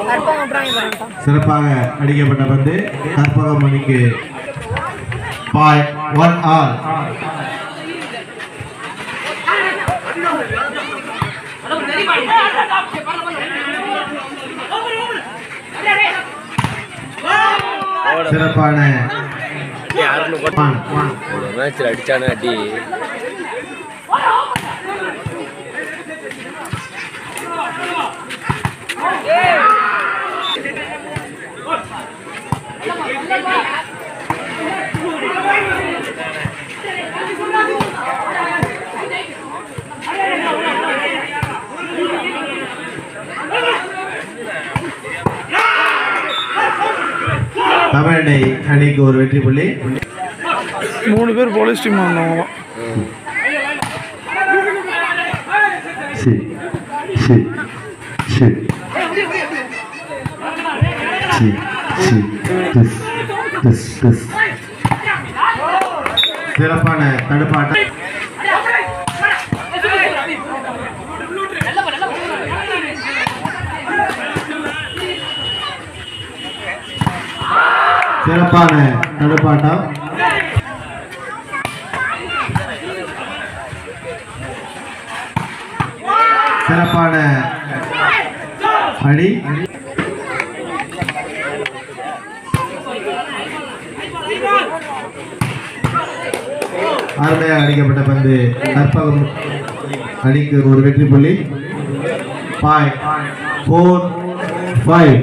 கற்பகம் அப்புறம் வரட்டான் சிறப்பாக அடிக்கப்பட்ட பந்து கற்பகம் மணிக்கு பாயிண்ட் ஒன் ஆல் சிறப்பான one, one. மேட்ச்சில் அடிச்சானே அடி தமிழனை அணிக்கு ஒரு வெற்றி புள்ளி மூணு பேர் போலீஸ் டீம் வந்தவங்க சி சி சி சி சி திஸ் திஸ் திஸ் சிறப்பான தடுப்பாட்டம் சிறப்பான தடுப்பாட்டம் சிறப்பான அடி அருமையாக அடிக்கப்பட்ட பந்து கற்பகம் அணிக்கு ஒரு வெற்றி புள்ளி ஃபைவ் ஃபோர் ஃபைவ்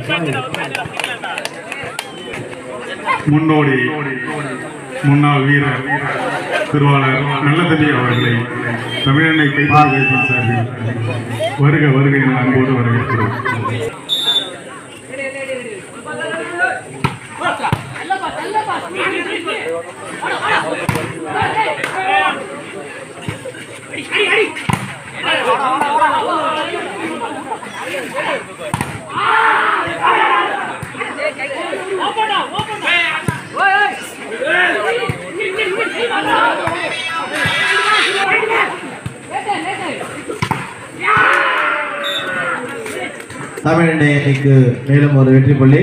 முன்னோடி முன்னாள் வீரர் திருவாளர் நல்லதம்பி அவர்களை தமிழனை கைப்பாக சார்பில் வருக வருக என அன்போடு வரவேற்கிறோம் தமிழனை அணிக்கு மேலும் ஒரு வெற்றி புள்ளி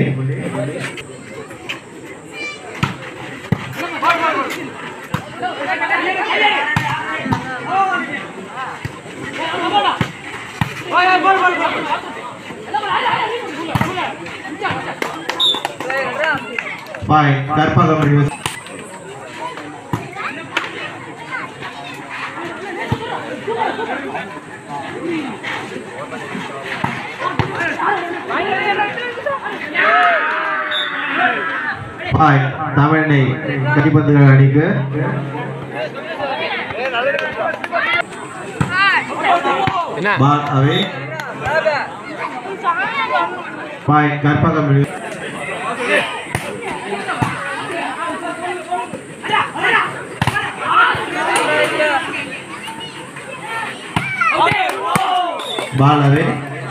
பாய் கற்பகம் அணி பாய் தமிழனை கடிபந்துகள் அணிக்கு என்ன பால் அவை பாய் கற்பகம் அணி பால் அவை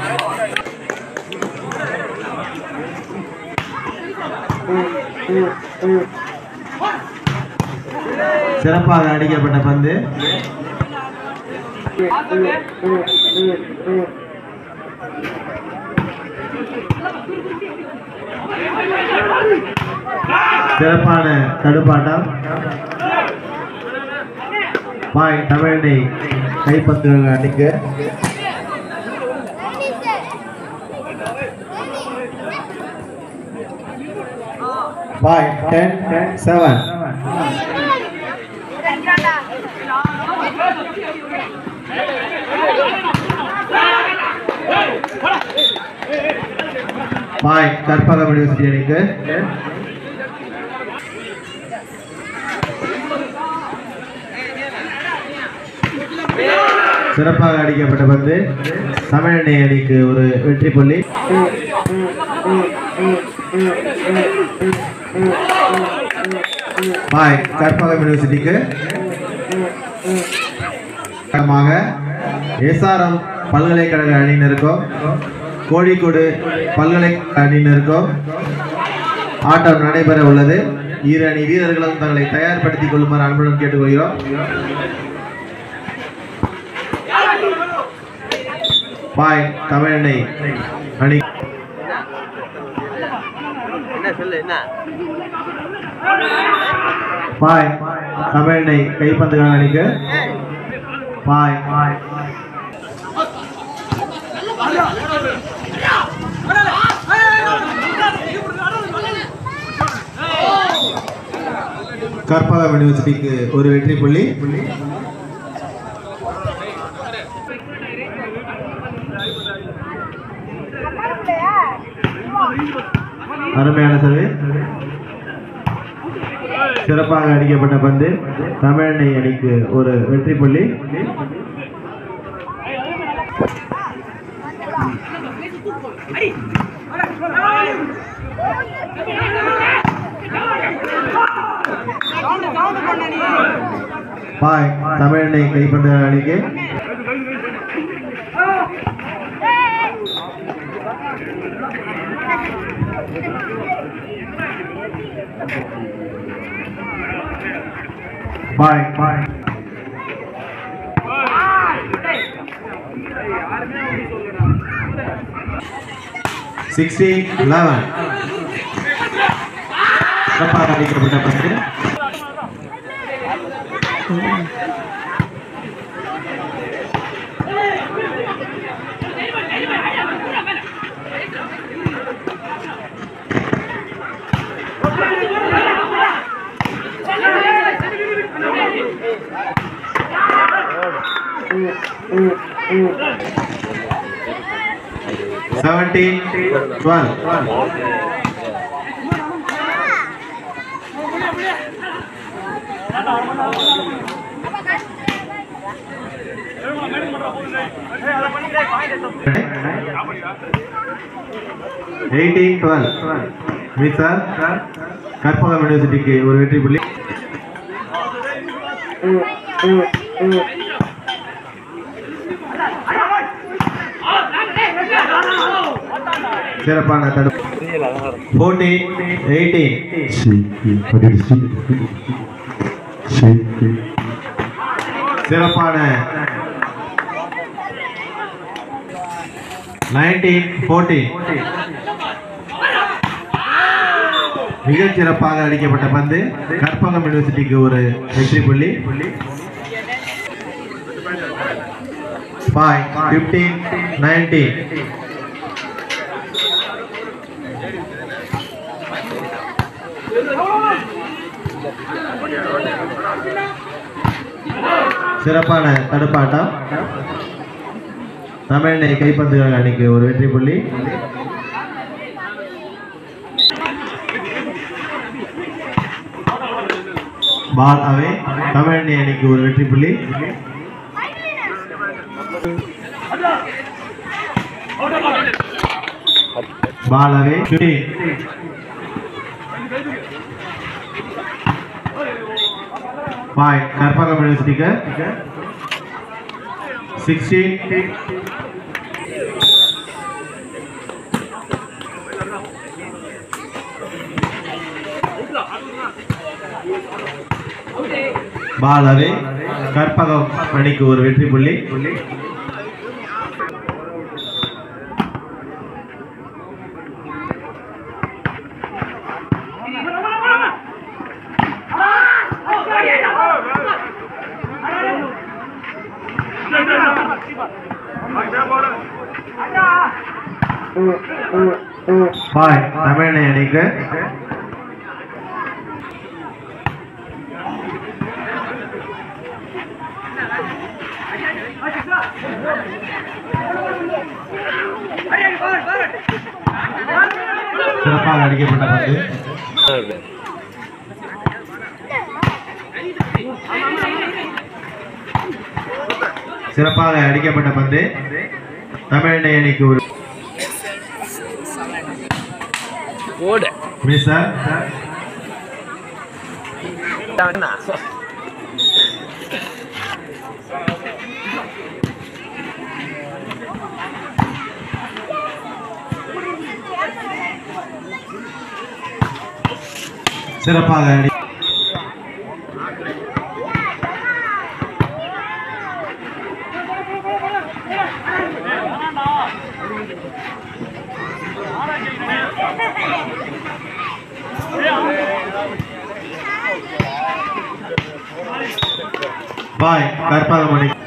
சிறப்பாக அடிக்கப்பட்ட பந்து சிறப்பான தடுப்பாட்டம் பாய் தமிழனை கைப்பந்துகள் அடிக்க பாய் டென் செவன் பாய் கற்பகம் யூனிவர்சிட்டி அணிக்கு சிறப்பாக அடிக்கப்பட்ட பந்து தமிழனை அணிக்கு ஒரு வெற்றி புள்ளி பாய் கற்பகம் யூனிவர்சிட்டிக்கு எஸ்ஆர்எம் பல்கலைக்கழக அணியினருக்கும் கோழிக்கோடு பல்கலைக்கழக அணியினருக்கும் ஆட்டம் நடைபெற உள்ளது இரு அணி வீரர்களும் தங்களை தயார்படுத்திக் கொள்ளுமாறு அன்புடன் கேட்டுக்கொள்கிறோம் பாய் தமிழனை அணி பாய் தமிழனை கைப்பந்துகள் அணிக்கு பாய் பாய் கற்பகம் யூனிவர்சிட்டிக்கு ஒரு வெற்றி புள்ளி அருமையான சர்வே சிறப்பாக அடிக்கப்பட்ட பந்து தமிழனை அணிக்கு ஒரு வெற்றி புள்ளி பாய் தமிழனை கைப்பந்த அணிக்கு பாய் பாய் சிக்ஸ்டீன் லெவன் சிறப்பாக அடிக்கப்பட்ட பந்து seventeen twelve eighteen twelve miss sir Karpagam யூனிவர்சிட்டிக்கு ஒரு வெற்றி புள்ளி சிறப்பான தடுப்பு ஃபோர்டீன் எயிட்டீன் சிறப்பான நைன்டீன் ஃபோர்டீன் மிகச் சிறப்பாக அடிக்கப்பட்ட பந்து கற்பகம் யூனிவர்சிட்டிக்கு ஒரு வெற்றி புள்ளி ஃபைவ் ஃபிஃப்டீன் நைன்டீன் சிறப்பான தடுப்பாட்டம் தமிழனை கைப்பந்துகள் அணிக்கு ஒரு வெற்றி புள்ளி பால் அவை தமிழனை அணிக்கு ஒரு வெற்றி புள்ளி பால் அவை பாய் கற்பகம் யூனிவர்சிட்டிக்கு சிக்ஸ்டீன் பாலவே கற்பகம் அணிக்கு ஒரு வெற்றி புள்ளி பாய் தமிழனை அணிக்கு சிறப்பாக அடிக்கப்பட்ட பந்து சிறப்பாக அடிக்கப்பட்ட பந்து தமிழனை அணிக்கு ஒரு ஓடு மிஸ் சார் சிறப்பாக அடி பாய் கற்பகமணி